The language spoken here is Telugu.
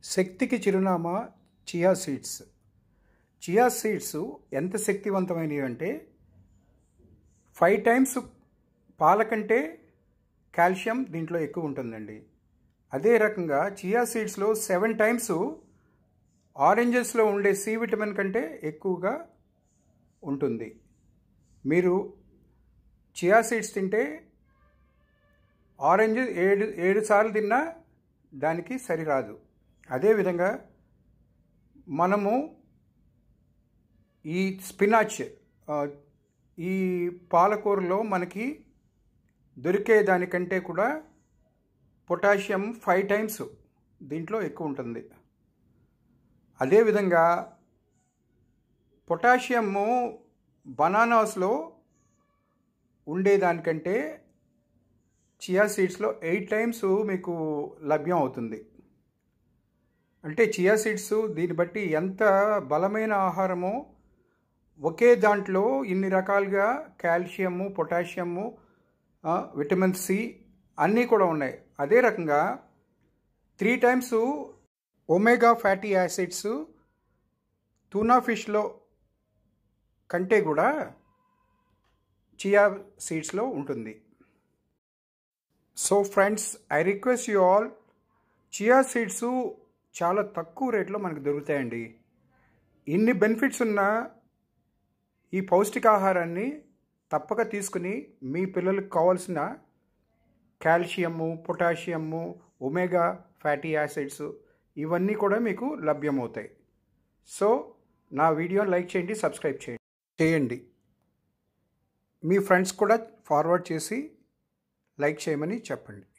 శక్తికి చిరునామా చియా సీడ్స్ చియా సీడ్స్ ఎంత శక్తివంతమైనవి అంటే ఫైవ్ టైమ్స్ పాల కంటే కాల్షియం దీంట్లో ఎక్కువ ఉంటుందండి అదే రకంగా చియా సీడ్స్లో సెవెన్ టైమ్స్ ఆరెంజెస్లో ఉండే సి విటమిన్ కంటే ఎక్కువగా ఉంటుంది మీరు చియా సీడ్స్ తింటే ఆరెంజ్ ఏడు ఏడు సార్లు తిన్నా దానికి సరిరాదు అదేవిధంగా మనము ఈ స్పినాచ్ ఆ, ఈ పాలకూరలో మనకి దొరికే దానికంటే కూడా పొటాషియం ఫైవ్ టైమ్స్ దీంట్లో ఎక్కువ ఉంటుంది అదేవిధంగా పొటాషియము బనానాస్లో ఉండేదానికంటే చియా సీడ్స్లో ఎయిట్ టైమ్స్ మీకు లభ్యం అవుతుంది అంటే చియా సీడ్స్ దీన్ని బట్టి ఎంత బలమైన ఆహారమో ఒకే దాంట్లో ఇన్ని రకాలుగా కాల్షియము పొటాషియము ఆ, విటమిన్ సి అన్నీ కూడా ఉన్నాయి అదే రకంగా three times omega fatty acids tuna ఫిష్లో కంటే కూడా చియా సీడ్స్లో ఉంటుంది so friends I request you all chia seeds చాలా తక్కువ రేట్లో మనకు దొరుకుతాయండి ఇన్ని బెనిఫిట్స్ ఉన్న ఈ పౌష్టికాహారాన్ని తప్పక తీసుకుని మీ పిల్లలకు కావాల్సిన calcium potassium omega fatty acids ఇవన్నీ కూడా మీకు లభ్యమవుతాయి సో నా వీడియోని లైక్ చేయండి సబ్స్క్రైబ్ చేయండి చేయండి మీ ఫ్రెండ్స్ కూడా ఫార్వర్డ్ చేసి లైక్ చేయమని చెప్పండి